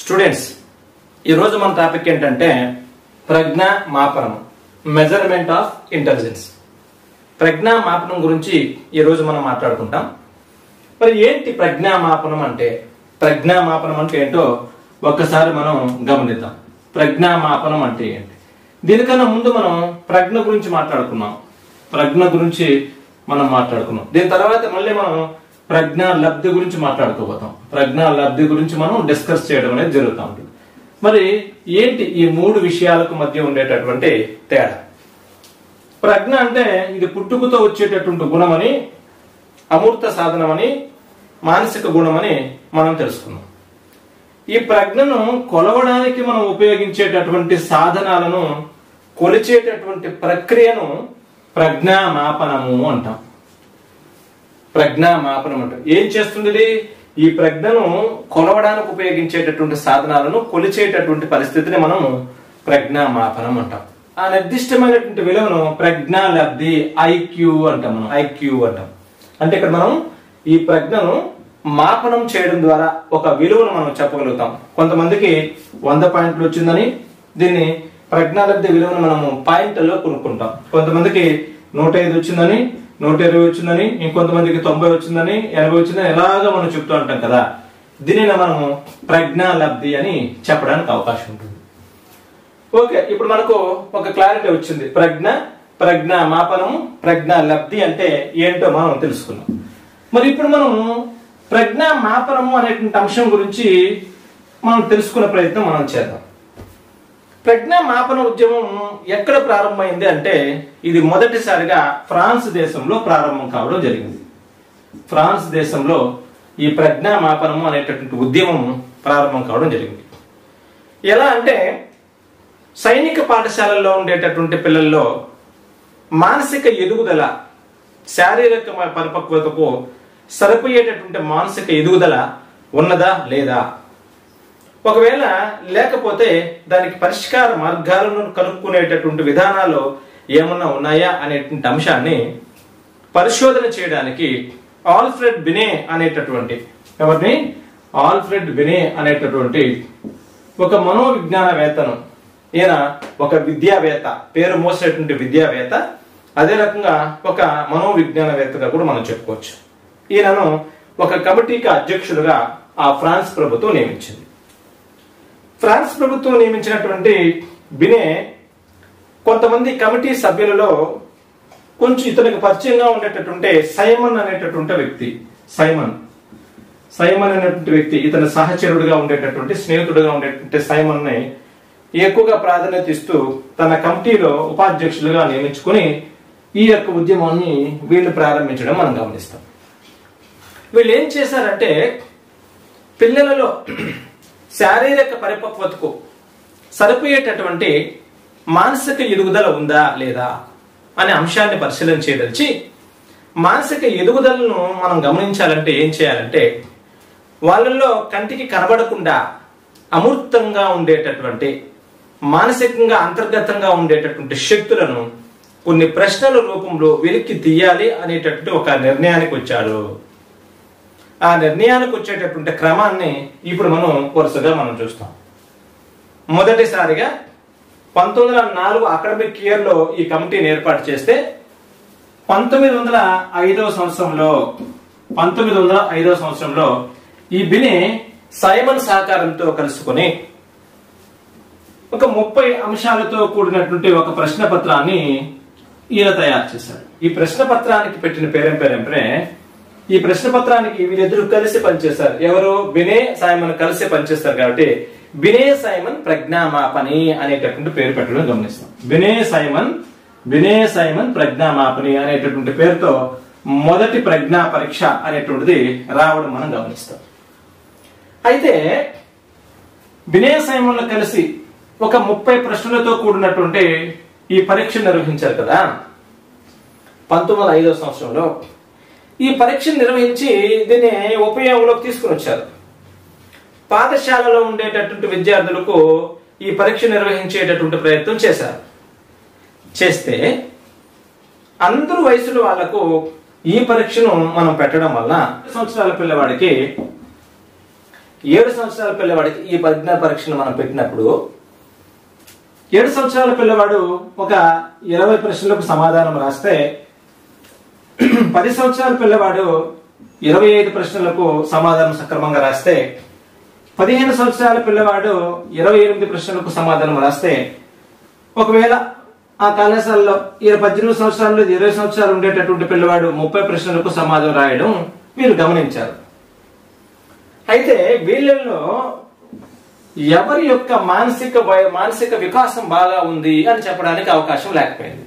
Students ఈరోజు మన topic ఏంటంటే ప్రజ్ఞ మాపనం మెజర్మెంట్ ఆఫ్ ఇంటెలిజెన్స్ ప్రజ్ఞా మాపనం గురించి ఈరోజు మనం మాట్లాడుకుంటాం మరి ఏంటి ప్రజ్ఞా మాపనం అంటే ప్రజ్ఞా మాపనం అంటే ఏంటో ఒక్కసారి మనం గమనిద్దాం ప్రజ్ఞా మాపనం అంటే ఏంటి దీనికన్నా ముందు మనం ప్రజ్ఞ గురించి మాట్లాడుకున్నాం ప్రజ్ఞ గురించి మనం మాట్లాడుకున్నాం దీని తర్వాత మళ్ళీ మనం ప్రజ్ఞా లబ్ధి గురించి మాట్లాడుకోబోతాం ప్రజ్ఞా లబ్ధి గురించి మనం డిస్కస్ చేయడం అనేది జరుగుతూ ఉంటుంది మరి ఏంటి ఈ మూడు విషయాలకు మధ్య ఉండేటటువంటి తేడా ప్రజ్ఞ అంటే ఇది పుట్టుకతో వచ్చేటటువంటి గుణమని అమూర్త సాధనమని మానసిక గుణమని మనం తెలుసుకున్నాం ఈ ప్రజ్ఞను కొలవడానికి మనం ఉపయోగించేటటువంటి సాధనాలను కొలిచేటటువంటి ప్రక్రియను ప్రజ్ఞా మాపనము అంటాం ప్రజ్ఞా మాపనం అంటాం ఏం చేస్తుంది ఇది? ఈ ప్రజ్ఞను కొలవడానికి ఉపయోగించేటటువంటి సాధనాలను కొలిచేటటువంటి పరిస్థితిని మనం ప్రజ్ఞా మాపనం అంటాం ఆ నిర్దిష్టమైనటువంటి విలువను ప్రజ్ఞా లబ్ధి ఐక్యూ అంటాం మనం ఐక్యూ అంటాం అంటే ఇక్కడ మనం ఈ ప్రజ్ఞను మాపనం చేయడం ద్వారా ఒక విలువను మనం చెప్పగలుగుతాం కొంతమందికి వంద పాయింట్లు వచ్చిందని దీన్ని ప్రజ్ఞాలబ్ధి విలువను మనము పాయింట్లలో కొనుక్కుంటాం కొంతమందికి నూట ఐదు వచ్చిందని నూట ఇరవై వచ్చిందని ఇంకొంతమందికి తొంభై వచ్చిందని ఎనభై వచ్చిందని ఎలాగ మనం చెప్తూ ఉంటాం కదా దీనిని మనము ప్రజ్ఞాలబ్ధి అని చెప్పడానికి అవకాశం ఉంటుంది ఓకే ఇప్పుడు మనకు ఒక క్లారిటీ వచ్చింది ప్రజ్ఞ ప్రజ్ఞ మాపనము ప్రజ్ఞ లబ్ధి అంటే ఏంటో మనం తెలుసుకున్నాం మరి ఇప్పుడు మనం ప్రజ్ఞ మాపనము అనేటువంటి అంశం గురించి మనం తెలుసుకునే ప్రయత్నం మనం చేద్దాం ప్రజ్ఞ మాపన ఉద్యమం ఎక్కడ ప్రారంభమైంది అంటే ఇది మొదటిసారిగా ఫ్రాన్స్ దేశంలో ప్రారంభం కావడం జరిగింది ఫ్రాన్స్ దేశంలో ఈ ప్రజ్ఞా మాపనము అనేటటువంటి ఉద్యమం ప్రారంభం కావడం జరిగింది ఎలా అంటే సైనిక పాఠశాలల్లో ఉండేటటువంటి పిల్లల్లో మానసిక ఎదుగుదల శారీరక పరిపక్వతకు సరిపోయేటటువంటి మానసిక ఎదుగుదల ఉన్నదా లేదా ఒకవేళ లేకపోతే దానికి పరిష్కార మార్గాలను కనుక్కునేటటువంటి విధానాలు ఏమన్నా ఉన్నాయా అనేటువంటి అంశాన్ని పరిశోధన చేయడానికి ఆల్ఫ్రెడ్ బినే అనేటటువంటి ఎవరిని ఆల్ఫ్రెడ్ బినే అనేటటువంటి ఒక మనోవిజ్ఞానవేత్తను ఈయన ఒక విద్యావేత్త పేరు మోసేటువంటి విద్యావేత్త అదే రకంగా ఒక మనోవిజ్ఞానవేత్తగా కూడా మనం చెప్పుకోవచ్చు ఈయనను ఒక కమిటీకి అధ్యక్షులుగా ఆ ఫ్రాన్స్ ప్రభుత్వం నియమించింది ఫ్రాన్స్ ప్రభుత్వం నియమించినటువంటి బినే కొంతమంది కమిటీ సభ్యులలో కొంచెం ఇతనికి పరిచయంగా ఉండేటటువంటి సైమన్ అనేటటువంటి వ్యక్తి సైమన్ సైమన్ అనేటువంటి వ్యక్తి ఇతని సహచరుడుగా ఉండేటటువంటి స్నేహితుడుగా ఉండేటువంటి సైమన్ ని ఎక్కువగా ప్రాధాన్యత ఇస్తూ తన కమిటీలో ఉపాధ్యక్షులుగా నియమించుకుని ఈ యొక్క ఉద్యమాన్ని వీళ్ళు ప్రారంభించడం మనం గమనిస్తాం వీళ్ళు ఏం చేశారంటే పిల్లలలో శారీరక పరిపక్వతకు సరిపోయేటటువంటి మానసిక ఎదుగుదల ఉందా లేదా అనే అంశాన్ని పరిశీలన చేయదలిచి మానసిక ఎదుగుదలను మనం గమనించాలంటే ఏం చేయాలంటే వాళ్ళల్లో కంటికి కనబడకుండా అమూర్తంగా ఉండేటటువంటి మానసికంగా అంతర్గతంగా ఉండేటటువంటి శక్తులను కొన్ని ప్రశ్నల రూపంలో వెలికి తీయాలి అనేటటువంటి ఒక నిర్ణయానికి వచ్చాడు ఆ నిర్ణయానికి వచ్చేటటువంటి క్రమాన్ని ఇప్పుడు మనం వరుసగా మనం చూస్తాం మొదటిసారిగా పంతొమ్మిది వందల నాలుగు అకాడమిక్ ఇయర్ లో ఈ కమిటీని ఏర్పాటు చేస్తే పంతొమ్మిది వందల ఐదవ సంవత్సరంలో పంతొమ్మిది వందల ఐదవ సంవత్సరంలో ఈ బిని సైమన్ సహకారంతో కలుసుకొని ఒక ముప్పై అంశాలతో కూడినటువంటి ఒక ప్రశ్న పత్రాన్ని ఈయన తయారు చేశాడు ఈ ప్రశ్న పత్రానికి పెట్టిన పేరేం పేరేంటే ఈ ప్రశ్న పత్రానికి వీరిద్దరు కలిసి పనిచేశారు ఎవరు బినే సైమన్ కలిసి పనిచేస్తారు కాబట్టి బినే సైమన్ ప్రజ్ఞామాపని అనేటటువంటి పేరు పెట్టడం గమనిస్తాం బినే సైమన్ బినే సైమన్ ప్రజ్ఞామాపని అనేటటువంటి పేరుతో మొదటి ప్రజ్ఞా పరీక్ష అనేటువంటిది రావడం మనం గమనిస్తాం అయితే బినే సైమన్లు కలిసి ఒక ముప్పై ప్రశ్నలతో కూడినటువంటి ఈ పరీక్ష నిర్వహించారు కదా పంతొమ్మిది వందల ఐదో సంవత్సరంలో ఈ పరీక్ష నిర్వహించి దీన్ని ఉపయోగంలోకి తీసుకుని వచ్చారు పాఠశాలలో ఉండేటటువంటి విద్యార్థులకు ఈ పరీక్ష నిర్వహించేటటువంటి ప్రయత్నం చేశారు చేస్తే అందరు వయసులో వాళ్లకు ఈ పరీక్షను మనం పెట్టడం వల్ల సంవత్సరాల పిల్లవాడికి ఏడు సంవత్సరాల పిల్లవాడికి ఈ ప్రజ్ఞా పరీక్షను మనం పెట్టినప్పుడు ఏడు సంవత్సరాల పిల్లవాడు ఒక ఇరవై ప్రశ్నలకు సమాధానం రాస్తే పది సంవత్సరాల పిల్లవాడు ఇరవై ఐదు ప్రశ్నలకు సమాధానం సక్రమంగా రాస్తే పదిహేను సంవత్సరాల పిల్లవాడు ఇరవై ఎనిమిది ప్రశ్నలకు సమాధానం రాస్తే ఒకవేళ ఆ కళాశాలలో ఇరవై పద్దెనిమిది సంవత్సరాలు ఇరవై సంవత్సరాలు ఉండేటటువంటి పిల్లవాడు ముప్పై ప్రశ్నలకు సమాధానం రాయడం మీరు గమనించారు అయితే వీళ్ళల్లో ఎవరి యొక్క మానసిక వయ- మానసిక వికాసం బాగా ఉంది అని చెప్పడానికి అవకాశం లేకపోయింది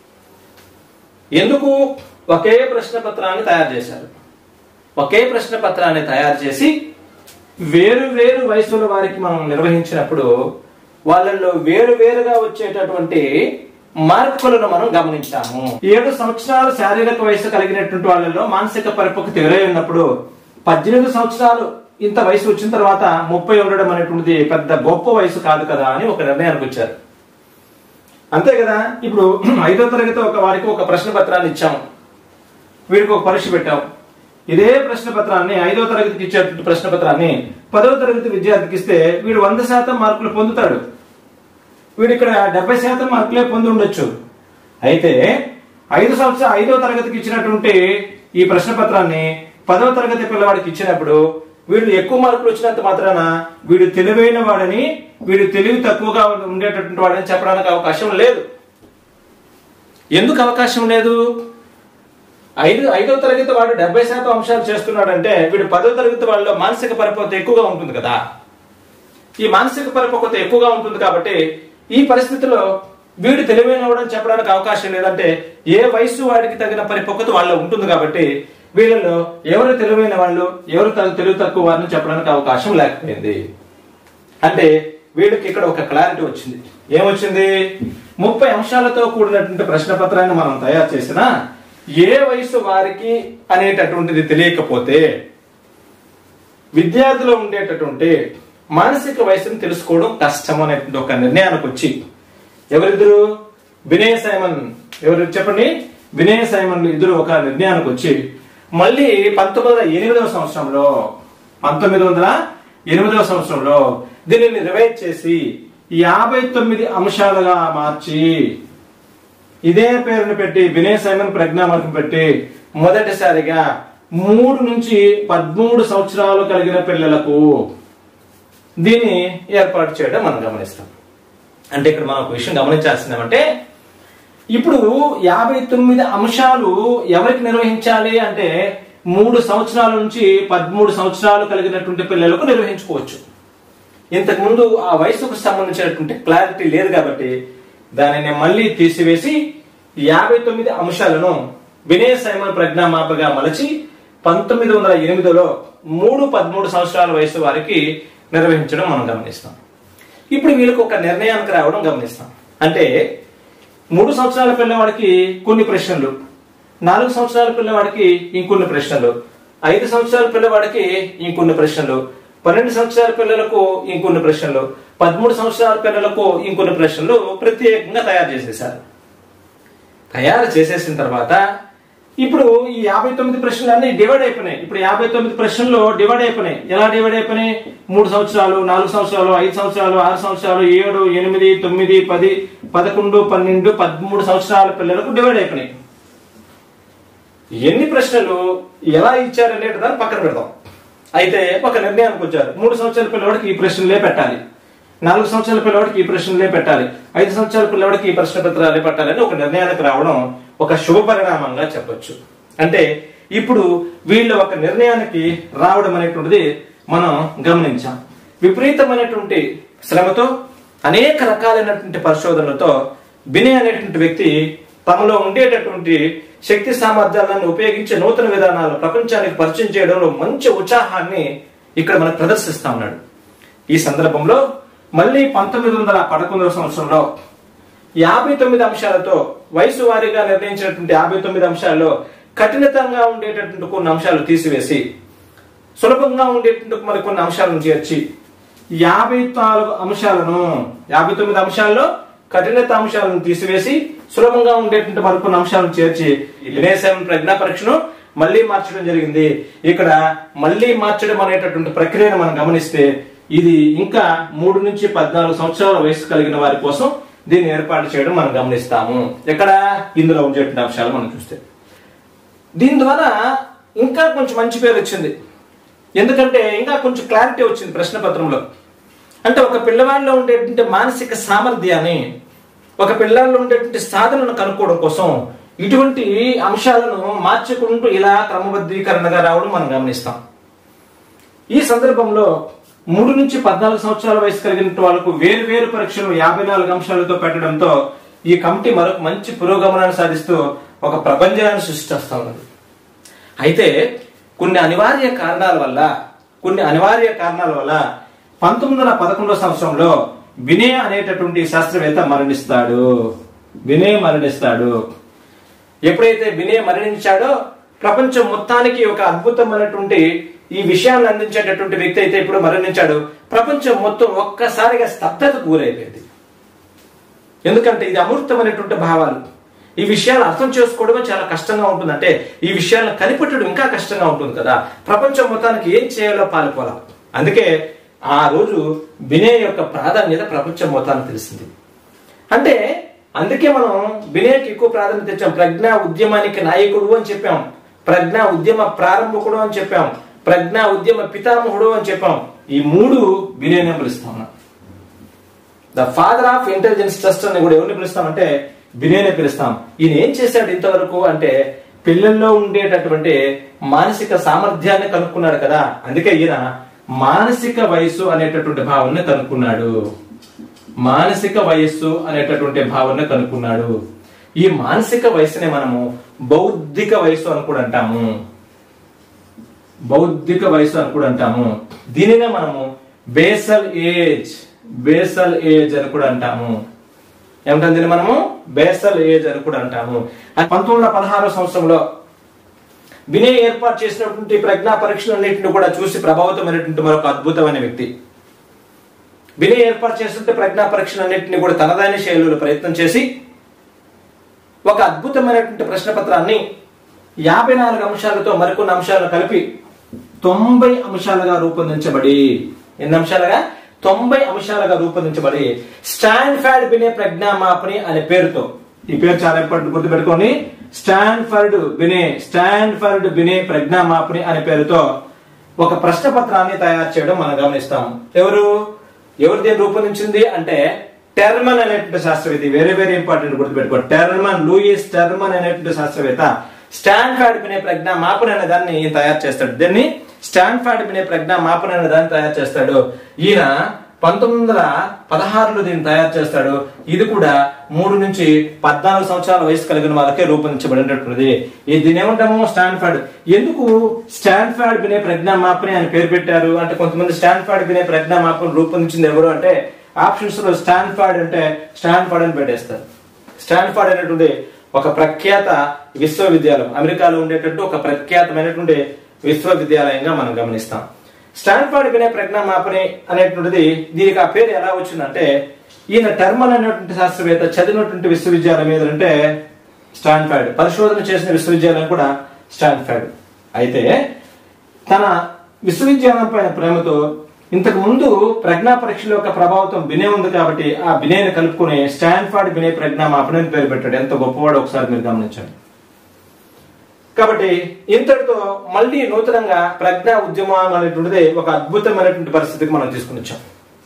ఎందుకు ఒకే ప్రశ్న పత్రాన్ని తయారు చేశారు ఒకే ప్రశ్న పత్రాన్ని తయారు చేసి వేరు వేరు వయసుల వారికి మనం నిర్వహించినప్పుడు వాళ్ళల్లో వేరు వేరుగా వచ్చేటటువంటి మార్పులను మనం గమనించాము ఏడు సంవత్సరాలు శారీరక వయసు కలిగినటువంటి వాళ్ళలో మానసిక పరిపక్వత ఎదురై ఉన్నప్పుడు పద్దెనిమిది సంవత్సరాలు ఇంత వయసు వచ్చిన తర్వాత ముప్పై ఉండడం అనేటువంటిది పెద్ద గొప్ప వయసు కాదు కదా అని ఒక నిర్ణయానికి వచ్చారు అంతే కదా ఇప్పుడు ఐదో తరగతి ఒక వారికి ఒక ప్రశ్న పత్రాన్ని ఇచ్చాం వీడికి ఒక పరీక్ష పెట్టాం ఇదే ప్రశ్న పత్రాన్ని ఐదో తరగతికి ఇచ్చేటువంటి ప్రశ్న పత్రాన్ని పదవ తరగతి విద్యార్థికి ఇస్తే వీడు వంద శాతం మార్కులు పొందుతాడు వీడు ఇక్కడ డెబ్బై శాతం మార్కులే పొంది ఉండొచ్చు అయితే ఐదు సంవత్సరాలు ఐదో తరగతికి ఇచ్చినటువంటి ఈ ప్రశ్న పత్రాన్ని పదవ తరగతి పిల్లవాడికి ఇచ్చినప్పుడు వీడు ఎక్కువ మార్కులు వచ్చినంత మాత్రాన వీడు తెలివైన వాడని వీడు తెలివి తక్కువగా ఉండేటటువంటి వాడని చెప్పడానికి అవకాశం లేదు ఎందుకు అవకాశం లేదు ఐదు ఐదో తరగతి వాడు డెబ్బై శాతం అంశాలు చేస్తున్నాడంటే వీడు పదో తరగతి వాళ్ళలో మానసిక పరిపక్వత ఎక్కువగా ఉంటుంది కదా ఈ మానసిక పరిపక్వత ఎక్కువగా ఉంటుంది కాబట్టి ఈ పరిస్థితిలో వీడు తెలివైన వాడని చెప్పడానికి అవకాశం లేదంటే ఏ వయసు వాడికి తగిన పరిపక్వత వాళ్ళలో ఉంటుంది కాబట్టి వీళ్ళలో ఎవరు తెలివైన వాళ్ళు ఎవరు తగు- తెలివి తక్కువ వారిని చెప్పడానికి అవకాశం లేకపోయింది అంటే వీళ్ళకి ఇక్కడ ఒక క్లారిటీ వచ్చింది ఏమొచ్చింది ముప్పై అంశాలతో కూడినటువంటి ప్రశ్న పత్రాన్ని మనం తయారు చేసినా ఏ వయసు వారికి అనేటటువంటిది తెలియకపోతే విద్యార్థిలో ఉండేటటువంటి మానసిక వయసును తెలుసుకోవడం కష్టం అనేటువంటి ఒక నిర్ణయానికి వచ్చి ఎవరిద్దరు వినయ్ సైమన్ ఎవరు చెప్పండి వినయ్ సైమన్ ఇద్దరు ఒక నిర్ణయానికి వచ్చి మళ్ళీ పంతొమ్మిది వందల ఎనిమిదవ సంవత్సరంలో పంతొమ్మిది వందల ఎనిమిదవ సంవత్సరంలో దీనిని రివైజ్ చేసి యాభై తొమ్మిది అంశాలుగా మార్చి ఇదే పేరుని పెట్టి వినయ్ సైమన్ ప్రజ్ఞామర్గం పెట్టి మొదటిసారిగా మూడు నుంచి పదమూడు సంవత్సరాలు కలిగిన పిల్లలకు దీన్ని ఏర్పాటు చేయడం మనం గమనిస్తాం అంటే ఇక్కడ మనం ఒక విషయం గమనించాల్సింది ఏమంటే ఇప్పుడు యాభై తొమ్మిది అంశాలు ఎవరికి నిర్వహించాలి అంటే మూడు సంవత్సరాల నుంచి పదమూడు సంవత్సరాలు కలిగినటువంటి పిల్లలకు నిర్వహించుకోవచ్చు ఇంతకు ముందు ఆ వయసుకు సంబంధించినటువంటి క్లారిటీ లేదు కాబట్టి దానిని మళ్ళీ తీసివేసి యాభై తొమ్మిది అంశాలను వినయ సైమన్ ప్రజ్ఞామాపగా మలచి పంతొమ్మిది వందల ఎనిమిదిలో మూడు పదమూడు సంవత్సరాల వయసు వారికి నిర్వహించడం మనం గమనిస్తాం ఇప్పుడు వీళ్ళకి ఒక నిర్ణయానికి రావడం గమనిస్తాం అంటే మూడు సంవత్సరాల పిల్లవాడికి కొన్ని ప్రశ్నలు నాలుగు సంవత్సరాల పిల్లవాడికి ఇంకొన్ని ప్రశ్నలు ఐదు సంవత్సరాల పిల్లవాడికి ఇంకొన్ని ప్రశ్నలు పన్నెండు సంవత్సరాల పిల్లలకు ఇంకొన్ని ప్రశ్నలు పదమూడు సంవత్సరాల పిల్లలకు ఇంకొన్ని ప్రశ్నలు ప్రత్యేకంగా తయారు చేసేసారు తయారు చేసేసిన తర్వాత ఇప్పుడు ఈ యాభై తొమ్మిది ప్రశ్నలు అన్ని డివైడ్ అయిపోయినాయి ఇప్పుడు యాభై తొమ్మిది ప్రశ్నలు డివైడ్ అయిపోయినాయి ఎలా డివైడ్ అయిపోయినాయి మూడు సంవత్సరాలు నాలుగు సంవత్సరాలు ఐదు సంవత్సరాలు ఆరు సంవత్సరాలు ఏడు ఎనిమిది తొమ్మిది పది పదకొండు పన్నెండు పదమూడు సంవత్సరాల పిల్లలకు డివైడ్ అయిపోయినాయి ఎన్ని ప్రశ్నలు ఎలా ఇచ్చారు అనేది దాన్ని పక్కన పెడదాం అయితే ఒక నిర్ణయానికి వచ్చారు మూడు సంవత్సరాల పిల్లవాడికి ఈ ప్రశ్నలే పెట్టాలి నాలుగు సంవత్సరాల పిల్లవాడికి ఈ ప్రశ్నలే పెట్టాలి ఐదు సంవత్సరాల పిల్లవాడికి ఈ ప్రశ్న పత్రాలే పెట్టాలని ఒక నిర్ణయానికి రావడం ఒక శుభ పరిణామంగా చెప్పొచ్చు అంటే ఇప్పుడు వీళ్ళు ఒక నిర్ణయానికి రావడం అనేటువంటిది మనం గమనించాం విపరీతమైనటువంటి శ్రమతో అనేక రకాలైనటువంటి పరిశోధనలతో బినే అనేటువంటి వ్యక్తి తమలో ఉండేటటువంటి శక్తి సామర్థ్యాలను ఉపయోగించే నూతన విధానాలు ప్రపంచానికి పరిచయం చేయడంలో మంచి ఉత్సాహాన్ని ఇక్కడ మనకు ప్రదర్శిస్తా ఉన్నాడు ఈ సందర్భంలో మళ్ళీ పంతొమ్మిది వందల పదకొండవ సంవత్సరంలో యాభై తొమ్మిది అంశాలతో వయసు వారీగా నిర్ణయించినటువంటి యాభై తొమ్మిది అంశాల్లో కఠినతంగా ఉండేటటువంటి కొన్ని అంశాలు తీసివేసి సులభంగా ఉండేటువంటి మరి కొన్ని అంశాలను చేర్చి యాభై నాలుగు అంశాలను యాభై తొమ్మిది అంశాల్లో కఠినత అంశాలను తీసివేసి సులభంగా ఉండేటువంటి మరికొన్ని అంశాలను చేర్చి వినయసం ప్రజ్ఞా పరీక్షను మళ్ళీ మార్చడం జరిగింది ఇక్కడ మళ్ళీ మార్చడం అనేటటువంటి ప్రక్రియను మనం గమనిస్తే ఇది ఇంకా మూడు నుంచి పద్నాలుగు సంవత్సరాల వయసు కలిగిన వారి కోసం దీన్ని ఏర్పాటు చేయడం మనం గమనిస్తాము ఎక్కడ ఇందులో ఉండేటువంటి అంశాలు మనం చూస్తే దీని ద్వారా ఇంకా కొంచెం మంచి పేరు వచ్చింది ఎందుకంటే ఇంకా కొంచెం క్లారిటీ వచ్చింది ప్రశ్న పత్రంలో అంటే ఒక పిల్లవాడిలో ఉండేటువంటి మానసిక సామర్థ్యాన్ని ఒక పిల్లల్లో ఉండేటువంటి సాధనను కనుక్కోవడం కోసం ఇటువంటి అంశాలను మార్చుకుంటూ ఇలా క్రమబద్ధీకరణగా రావడం మనం గమనిస్తాం ఈ సందర్భంలో మూడు నుంచి పద్నాలుగు సంవత్సరాల వయసు కలిగిన వాళ్ళకు వేరు వేరు పరీక్షలు యాభై నాలుగు అంశాలతో పెట్టడంతో ఈ కమిటీ మరొక మంచి పురోగమనాన్ని సాధిస్తూ ఒక ప్రపంచాన్ని సృష్టిస్తా ఉన్నది అయితే కొన్ని అనివార్య కారణాల వల్ల కొన్ని అనివార్య కారణాల వల్ల పంతొమ్మిది వందల పదకొండవ సంవత్సరంలో వినయ్ అనేటటువంటి శాస్త్రవేత్త మరణిస్తాడు వినయ్ మరణిస్తాడు ఎప్పుడైతే వినయ్ మరణించాడో ప్రపంచం మొత్తానికి ఒక అద్భుతమైనటువంటి ఈ విషయాన్ని అందించేటటువంటి వ్యక్తి అయితే ఇప్పుడు మరణించాడు ప్రపంచం మొత్తం ఒక్కసారిగా స్తబ్దతకు గురైపోయింది ఎందుకంటే ఇది అమూర్తమైనటువంటి భావాలు ఈ విషయాలు అర్థం చేసుకోవడమే చాలా కష్టంగా ఉంటుంది అంటే ఈ విషయాలను కనిపెట్టడం ఇంకా కష్టంగా ఉంటుంది కదా ప్రపంచం మొత్తానికి ఏం చేయాలో పాల్పోలా అందుకే ఆ రోజు వినయ్ యొక్క ప్రాధాన్యత ప్రపంచం మొత్తానికి తెలిసింది అంటే అందుకే మనం వినయ్కి ఎక్కువ ప్రాధాన్యత ఇచ్చాం ప్రజ్ఞా ఉద్యమానికి నాయకుడు అని చెప్పాం ప్రజ్ఞా ఉద్యమ ప్రారంభకుడు అని చెప్పాం ప్రజ్ఞా ఉద్యమ పితామహుడు అని చెప్పాం ఈ మూడు వినయనే పిలుస్తాం మనం. The father of intelligence trust అని కూడా ఎవరిని పిలుస్తామంటే వినయనే పిలుస్తాం ఈయన ఏం చేశాడు ఇంతవరకు అంటే పిల్లల్లో ఉండేటటువంటి మానసిక సామర్థ్యాన్ని కనుక్కున్నాడు కదా అందుకే ఈయన మానసిక వయస్సు అనేటటువంటి భావనని కనుక్కున్నాడు మానసిక వయస్సు అనేటటువంటి భావన కనుక్కున్నాడు ఈ మానసిక వయస్సునే మనము బౌద్ధిక వయస్సు అని కూడా అంటాము బౌద్ధిక వయస్సు అని కూడా అంటాము దీనినే మనము బేసల్ ఏజ్ బేసల్ ఏజ్ అని కూడా అంటాము ఏమంటాం దీన్ని మనము బేసల్ ఏజ్ అని కూడా అంటాము పంతొమ్మిది వందల పదహారో సంవత్సరంలో వినయ్ ఏర్పాటు చేసినటువంటి ప్రజ్ఞా పరీక్షలన్నింటిని కూడా చూసి ప్రభావితమైనటువంటి మరొక అద్భుతమైన వ్యక్తి వినయ్ ఏర్పాటు చేస్తుంటే ప్రజ్ఞా పరీక్షలన్నింటినీ కూడా తనదైన శైలిలో ప్రయత్నం చేసి ఒక అద్భుతమైనటువంటి ప్రశ్న పత్రాన్ని యాభై నాలుగు అంశాలతో మరికొన్ని అంశాలను కలిపి తొంభై అంశాలుగా రూపొందించబడి ఎన్ని అంశాలుగా తొంభై అంశాలుగా రూపొందించబడి స్టాన్ఫర్డ్ బినే ప్రజ్ఞామాపని అనే పేరుతో ఈ పేరు చాలా ఇంపార్టెంట్ గుర్తుపెట్టుకోండి స్టాన్ఫర్డ్ బినే స్టాన్ఫర్డ్ బినే ప్రజ్ఞామాపని అనే పేరుతో ఒక ప్రశ్న పత్రాన్ని తయారు చేయడం మనం గమనిస్తాం ఎవరు ఎవరు దీన్ని రూపొందించింది అంటే టెర్మన్ అనేటువంటి శాస్త్రవేత్త ఇది వేరే వేరే ఇంపార్టెంట్ గుర్తుపెట్టుకో టెర్మన్ లూయిస్ టెర్మన్ అనేటువంటి శాస్త్రవేత్త స్టాన్ఫర్డ్ వినే ప్రజ్ఞా మాపన అనే దాన్ని ఈయన తయారు చేస్తాడు దీన్ని స్టాన్ఫర్డ్ వినే ప్రజ్ఞా మాపన అనే దాన్ని తయారు చేస్తాడు ఈయన పంతొమ్మిది వందల పదహారులో దీన్ని తయారు చేస్తాడు ఇది కూడా మూడు నుంచి పద్నాలుగు సంవత్సరాల వయసు కలిగిన వాళ్ళకే రూపొందించబడినటువంటిది ఇది దీని ఏమంటాము స్టాన్ఫర్డ్ ఎందుకు స్టాన్ఫర్డ్ వినే ప్రజ్ఞా మాపని అని పేరు పెట్టారు అంటే కొంతమంది స్టాన్ఫర్డ్ వినే ప్రజ్ఞా మాపని రూపొందించింది ఎవరు అంటే ఆప్షన్స్ లో స్టాన్ఫర్డ్ అంటే స్టాన్ఫర్డ్ అని పెట్టేస్తారు స్టాన్ఫర్డ్ అనేటువంటి ఒక ప్రఖ్యాత విశ్వవిద్యాలయం అమెరికాలో ఉండేటట్టు ఒక ప్రఖ్యాతమైనటువంటి విశ్వవిద్యాలయంగా మనం గమనిస్తాం స్టాన్ఫర్డ్ వినయ ప్రజ్ఞా మాపని అనేటువంటిది దీనికి ఆ పేరు ఎలా వచ్చిందంటే ఈయన టర్మన్ అనేటువంటి శాస్త్రవేత్త చదివినటువంటి విశ్వవిద్యాలయం ఏదంటే స్టాన్ఫర్డ్ పరిశోధన చేసిన విశ్వవిద్యాలయం కూడా స్టాన్ఫర్డ్ అయితే తన విశ్వవిద్యాలయం పైన ప్రేమతో ఇంతకు ముందు ప్రజ్ఞా పరీక్షల యొక్క ప్రభావితం వినే ఉంది కాబట్టి ఆ వినయని కలుపుకుని స్టాన్ఫర్డ్ వినయ్ ప్రజ్ఞా మాపని అని పేరు పెట్టాడు ఎంత గొప్పవాడు ఒకసారి మీరు గమనించండి కాబట్టి ఇంతటితో మళ్ళీ నూతనంగా ప్రజ్ఞా ఉద్యమం అనేటువంటిది ఒక అద్భుతమైనటువంటి పరిస్థితికి మనం తీసుకుని వచ్చాం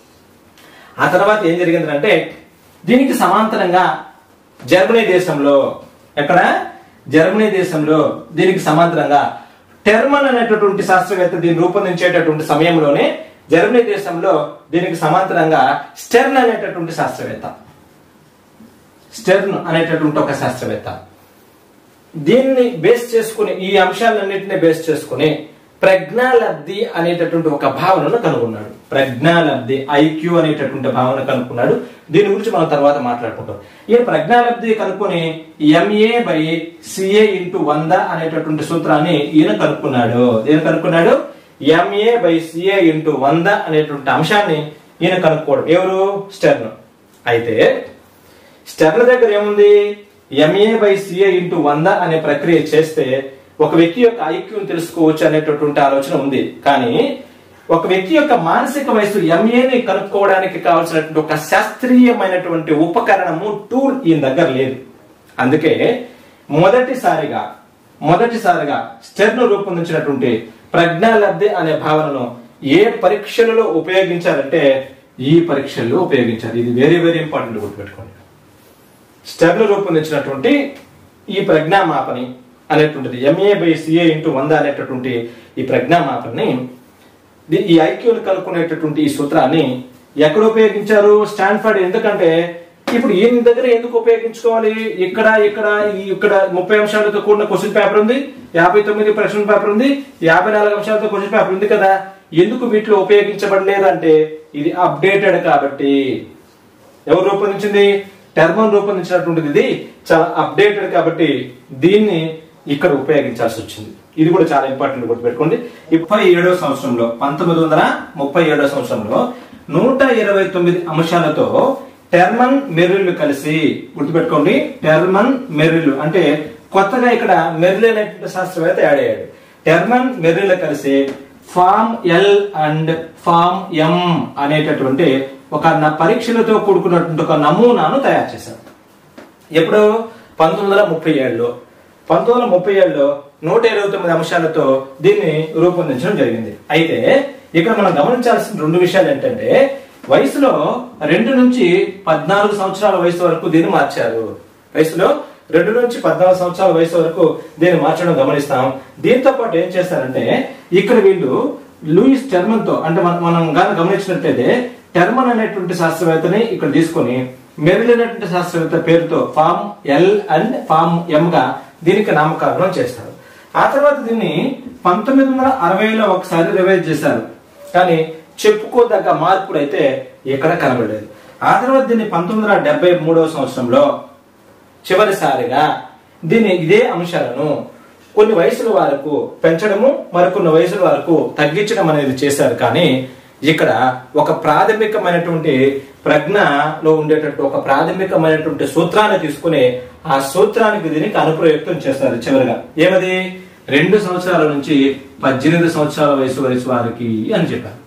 ఆ తర్వాత ఏం జరిగిందంటే దీనికి సమాంతరంగా జర్మనీ దేశంలో ఎక్కడ జర్మనీ దేశంలో దీనికి సమాంతరంగా టెర్మన్ అనేటటువంటి శాస్త్రవేత్త దీన్ని రూపొందించేటటువంటి సమయంలోనే జర్మనీ దేశంలో దీనికి సమాంతరంగా స్టెర్న్ అనేటటువంటి శాస్త్రవేత్త స్టెర్న్ అనేటటువంటి ఒక శాస్త్రవేత్త దీన్ని బేస్ చేసుకుని ఈ అంశాలన్నింటినీ బేస్ చేసుకుని ప్రజ్ఞాలబ్ధి అనేటటువంటి ఒక భావనను కనుగొన్నాడు ప్రజ్ఞాలబ్ధి ఐక్యూ అనేటటువంటి భావన కనుక్కున్నాడు దీని గురించి మనం తర్వాత మాట్లాడుకుంటాం ఈ ప్రజ్ఞాలబ్ధి కనుక్కొని ఎంఏ బై సిఏ ఇంటూ వంద అనేటటువంటి సూత్రాన్ని ఈయన కనుక్కున్నాడు ఈయన కనుక్కున్నాడు ఎంఏ బై సిఏ ఇంటూ వంద అనేటువంటి అంశాన్ని ఈయన కనుక్కోవడం ఎవరు స్టెర్న్ అయితే స్టెర్న్ దగ్గర ఏముంది ఎంఏ బై సిఏ ఇంటూ వంద అనే ప్రక్రియ చేస్తే ఒక వ్యక్తి యొక్క ఐక్యూని తెలుసుకోవచ్చు అనేటటువంటి ఆలోచన ఉంది కానీ ఒక వ్యక్తి యొక్క మానసిక వయసు ఎంఏని కనుక్కోవడానికి కావాల్సినటువంటి ఒక శాస్త్రీయమైనటువంటి ఉపకరణము టూల్ ఈయన దగ్గర లేదు అందుకే మొదటిసారిగా మొదటిసారిగా స్టెర్న్ రూపొందించినటువంటి ప్రజ్ఞాలబ్ధి అనే భావనను ఏ పరీక్షలలో ఉపయోగించారంటే ఈ పరీక్షల్లో ఉపయోగించారు ఇది వెరీ వెరీ ఇంపార్టెంట్ గుర్తుపెట్టుకోండి స్టెర్న్ రూపొందించినటువంటి ఈ ప్రజ్ఞామాపని అనేటువంటిది ఎంఏ బై సిఏ ఇంటూ వంద అనేటటువంటి ఈ ప్రజ్ఞామాపని ది- ఈ ఐక్యూని కనుక్కునేటటువంటి ఈ సూత్రాన్ని ఎక్కడ ఉపయోగించారు స్టాన్ఫర్డ్ ఎందుకంటే ఇప్పుడు ఈయన దగ్గర ఎందుకు ఉపయోగించుకోవాలి ఇక్కడ ఇక్కడ ఈ ఇక్కడ ముప్పై అంశాలతో కూడిన క్వశ్చన్ పేపర్ ఉంది యాభై తొమ్మిది ప్రశ్న పేపర్ ఉంది యాభై నాలుగు అంశాలతో క్వశ్చన్ పేపర్ ఉంది కదా ఎందుకు వీటిలో ఉపయోగించబడలేదంటే ఇది అప్డేటెడ్ కాబట్టి ఎవరు రూపొందించింది టెర్మన్ రూపొందించినటువంటిది ఇది చాలా అప్డేటెడ్ కాబట్టి దీన్ని ఇక్కడ ఉపయోగించాల్సి వచ్చింది ఇది కూడా చాలా ఇంపార్టెంట్ గుర్తుపెట్టుకోండి ముప్పై ఏడవ సంవత్సరంలో పంతొమ్మిది వందల ముప్పై ఏడవ సంవత్సరంలో నూట ఇరవై తొమ్మిది అంశాలతో టెర్మన్ మెరిల్ కలిసి గుర్తుపెట్టుకోండి టెర్మన్ మెరిల్ అంటే కొత్తగా ఇక్కడ మెరిల్ అనేటువంటి శాస్త్రవేత్త యాడ్ అయ్యాడు టెర్మన్ మెరిల్ కలిసి form L and form M అనేటటువంటి ఒక న- పరీక్షలతో కూడుకున్నటువంటి ఒక నమూనాను తయారు చేశారు ఎప్పుడు పంతొమ్మిది వందల ముప్పై ఏడులో పంతొమ్మిది వందల ముప్పై ఏడులో నూట ఇరవై తొమ్మిది అంశాలతో దీన్ని రూపొందించడం జరిగింది అయితే ఇక్కడ మనం గమనించాల్సిన రెండు విషయాలు ఏంటంటే వయసులో రెండు నుంచి పద్నాలుగు సంవత్సరాల వయసు వరకు దీన్ని మార్చారు వయసులో రెండు నుంచి పద్నాలుగు సంవత్సరాల వయసు వరకు దీన్ని మార్చడం గమనిస్తాం దీంతో పాటు ఏం చేస్తారంటే ఇక్కడ వీళ్ళు లూయిస్ టెర్మన్ తో అంటే మనం మనం గాని గమనించినట్లయితే టెర్మన్ అనేటువంటి శాస్త్రవేత్తని ఇక్కడ తీసుకొని మెరిల్ అనేటువంటి శాస్త్రవేత్త పేరుతో form L and form M గా దీనికి నామకరణం చేస్తారు ఆ తర్వాత దీన్ని పంతొమ్మిది వందల అరవైలో ఒకసారి రివైజ్ చేశారు కానీ చెప్పుకోదగ్గ మార్పులు అయితే ఎక్కడ కనబడలేదు ఆ తర్వాత దీన్ని పంతొమ్మిది వందల డెబ్బై మూడవ సంవత్సరంలో చివరిసారిగా దీన్ని ఇదే అంశాలను కొన్ని వయసుల వరకు పెంచడము మరికొన్ని వయసుల వరకు తగ్గించడం అనేది చేశారు కానీ ఇక్కడ ఒక ప్రాథమికమైనటువంటి ప్రజ్ఞలో ఉండేటట్టు ఒక ప్రాథమికమైనటువంటి సూత్రాన్ని తీసుకుని ఆ సూత్రానికి దీనికి అనుప్రయుక్తం చేస్తారు చివరిగా ఏమది రెండు సంవత్సరాల నుంచి పద్దెనిమిది సంవత్సరాల వయసు వయసు వారికి అని చెప్పారు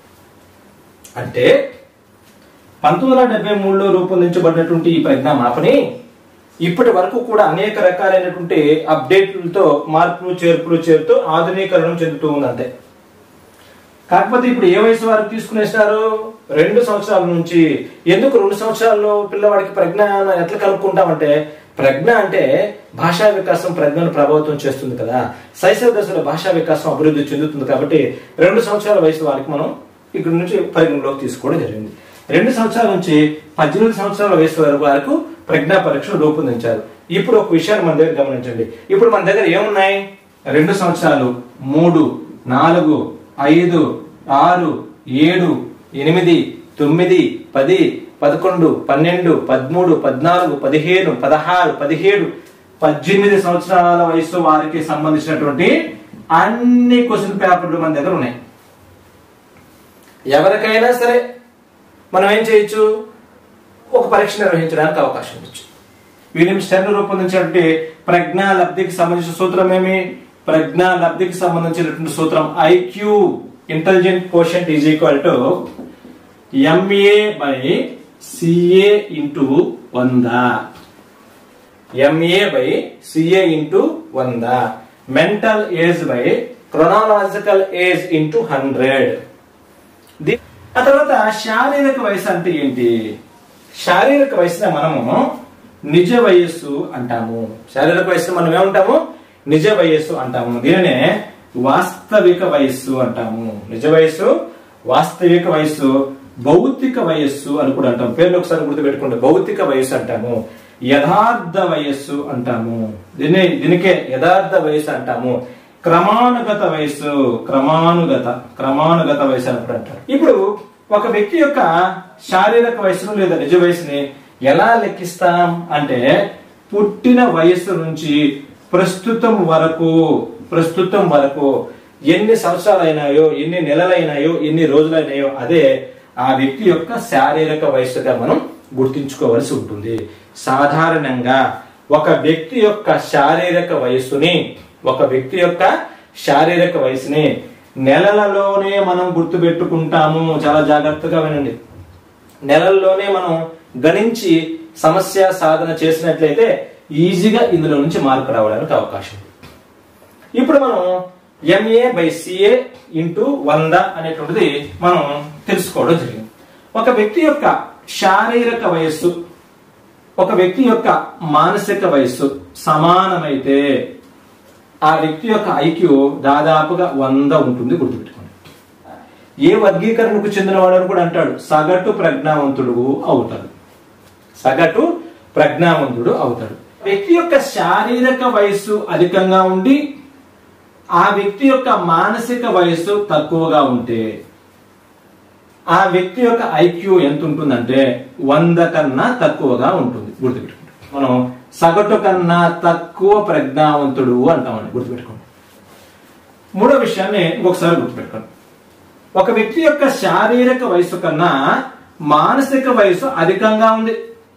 అంటే పంతొమ్మిది వందల డెబ్బై మూడులో రూపొందించబడినటువంటి ఈ ప్రజ్ఞా మాపని ఇప్పటి వరకు కూడా అనేక రకాలైనటువంటి అప్డేట్లతో మార్పులు చేర్పులు చేరుతూ ఆధునీకరణం చెందుతూ ఉంది అంతే కాకపోతే ఇప్పుడు ఏ వయసు వారు తీసుకునేసినారు రెండు సంవత్సరాల నుంచి ఎందుకు రెండు సంవత్సరాల్లో పిల్లవాడికి ప్రజ్ఞ ఎట్లా కనుక్కుంటామంటే ప్రజ్ఞ అంటే భాషా వికాసం ప్రజ్ఞను ప్రభావితం చేస్తుంది కదా శైశవ దశలో భాషా వికాసం అభివృద్ధి చెందుతుంది కాబట్టి రెండు సంవత్సరాల వయసు వారికి మనం ఇక్కడ నుంచి పరిగణలోకి తీసుకోవడం జరిగింది రెండు సంవత్సరాల నుంచి పద్దెనిమిది సంవత్సరాల వయసు వరకు వరకు ప్రజ్ఞా పరీక్షలు రూపొందించారు ఇప్పుడు ఒక విషయాన్ని మన దగ్గర గమనించండి ఇప్పుడు మన దగ్గర ఏమున్నాయి రెండు సంవత్సరాలు మూడు నాలుగు ఐదు ఆరు ఏడు ఎనిమిది తొమ్మిది పది పదకొండు పన్నెండు పదమూడు పద్నాలుగు పదిహేను పదహారు పదిహేడు పద్దెనిమిది సంవత్సరాల వయసు వారికి సంబంధించినటువంటి అన్ని క్వశ్చన్ పేపర్లు మన దగ్గర ఉన్నాయి ఎవరికైనా సరే మనం ఏం చేయొచ్చు ఒక పరీక్ష నిర్వహించడానికి అవకాశం ఉండొచ్చు విలియం స్టెర్న్ రూపొందించినటువంటి ప్రజ్ఞా లబ్ధికి సంబంధించిన సూత్రం ఏమి ప్రజ్ఞా లబ్ధికి సంబంధించినటువంటి సూత్రం IQ intelligent quotient is equal to MA by CA into వంద ఎంఏ బై సిఏ ఇంటూ వంద mental age by chronological age into hundred the- ఆ తర్వాత శారీరక వయసు అంటే ఏంటి శారీరక వయసుని మనము నిజ వయస్సు అంటాము శారీరక వయస్సు మనం ఏమంటాము నిజ వయస్సు అంటాము దీనినే వాస్తవిక వయస్సు అంటాము నిజ వయస్సు వాస్తవిక వయస్సు భౌతిక వయస్సు అని కూడా అంటాం పేర్లు ఒకసారి గుర్తుపెట్టుకోండి భౌతిక వయస్సు అంటాము యథార్థ వయస్సు అంటాము దీని దీనికే యథార్థ వయస్సు అంటాము క్రమానుగత వయస్సు క్రమానుగత క్రమానుగత వయసు అని కూడా అంటారు ఇప్పుడు ఒక వ్యక్తి యొక్క శారీరక వయసును లేదా నిజ వయసుని ఎలా లెక్కిస్తాం అంటే పుట్టిన వయస్సు నుంచి ప్రస్తుతం వరకు ప్రస్తుతం వరకు ఎన్ని సంవత్సరాలు అయినాయో ఎన్ని నెలలైనాయో ఎన్ని రోజులైనాయో అదే ఆ వ్యక్తి యొక్క శారీరక వయస్సుగా మనం గుర్తించుకోవాల్సి ఉంటుంది సాధారణంగా ఒక వ్యక్తి యొక్క శారీరక వయస్సుని ఒక వ్యక్తి యొక్క శారీరక వయసుని నెలలలోనే మనం గుర్తుపెట్టుకుంటాము చాలా జాగ్రత్తగా వినండి నెలల్లోనే మనం గణించి సమస్య సాధన చేసినట్లయితే ఈజీగా ఇందులో నుంచి మార్పు రావడానికి అవకాశం ఉంది ఇప్పుడు మనం ఎంఏ బై సిఏ ఇంటూ వంద అనేటువంటిది మనం తెలుసుకోవడం జరిగింది ఒక వ్యక్తి యొక్క శారీరక వయస్సు ఒక వ్యక్తి యొక్క మానసిక వయస్సు సమానమైతే ఆ వ్యక్తి యొక్క ఐక్యూ దాదాపుగా వంద ఉంటుంది గుర్తుపెట్టుకోండి ఏ వర్గీకరణకు చెందినవాడు అని కూడా అంటాడు సగటు ప్రజ్ఞావంతుడు అవుతాడు సగటు ప్రజ్ఞావంతుడు అవుతాడు వ్యక్తి యొక్క శారీరక వయస్సు అధికంగా ఉండి ఆ వ్యక్తి యొక్క మానసిక వయస్సు తక్కువగా ఉంటే ఆ వ్యక్తి యొక్క ఐక్యూ ఎంత ఉంటుందంటే వంద కన్నా తక్కువగా ఉంటుంది గుర్తుపెట్టుకోండి మనం సగటు కన్నా తక్కువ ప్రజ్ఞావంతుడు అంటామండి గుర్తుపెట్టుకోండి మూడో విషయాన్ని ఇంకొకసారి గుర్తుపెట్టుకోండి ఒక వ్యక్తి యొక్క శారీరక వయసు కన్నా మానసిక వయసు అధికంగా ఉంది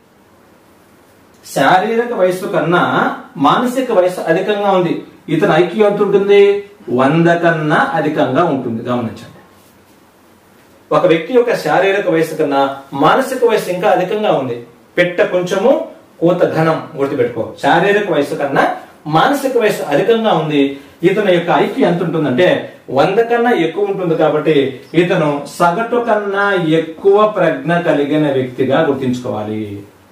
శారీరక వయసు కన్నా మానసిక వయసు అధికంగా ఉంది ఇతని ఐక్యూ ఎంత ఉంటుంది వంద కన్నా అధికంగా ఉంటుంది గమనించండి ఒక వ్యక్తి యొక్క శారీరక వయసు కన్నా మానసిక వయసు ఇంకా అధికంగా ఉంది పెట్ట కొంచెము కూత ఘనం గుర్తుపెట్టుకో శారీరక వయసు కన్నా మానసిక వయసు అధికంగా ఉంది ఇతని యొక్క ఐక్యూ ఎంత ఉంటుందంటే వంద కన్నా ఎక్కువ ఉంటుంది కాబట్టి ఇతను సగటు కన్నా ఎక్కువ ప్రజ్ఞ కలిగిన వ్యక్తిగా గుర్తించుకోవాలి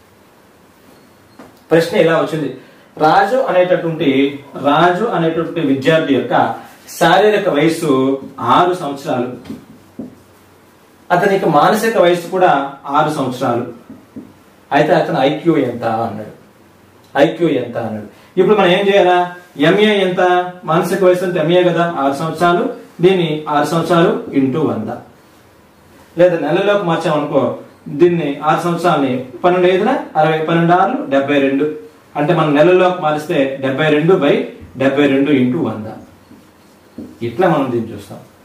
ప్రశ్న ఇలా వచ్చింది రాజు అనేటటువంటి రాజు అనేటటువంటి విద్యార్థి యొక్క శారీరక వయసు ఆరు సంవత్సరాలు అతనికి మానసిక వయసు కూడా ఆరు సంవత్సరాలు అయితే అతని ఐక్యూ ఎంత అన్నాడు ఐక్యూ ఎంత అన్నాడు ఇప్పుడు మనం ఏం చేయాలా ఎంఏ ఎంత మానసిక వయసు అంటే ఎంఏ కదా ఆరు సంవత్సరాలు దీన్ని ఆరు సంవత్సరాలు ఇంటూ వంద లేదా నెలలోకి మార్చామనుకో దీన్ని ఆరు సంవత్సరాలని పన్నెండు ఐదున అరవై పన్నెండు ఆరు డెబ్బై రెండు అంటే మనం నెలలోకి మారిస్తే డెబ్బై రెండు బై డెబ్బై రెండు ఇంటూ వంద ఇట్లా మనం దీన్ని చూస్తాం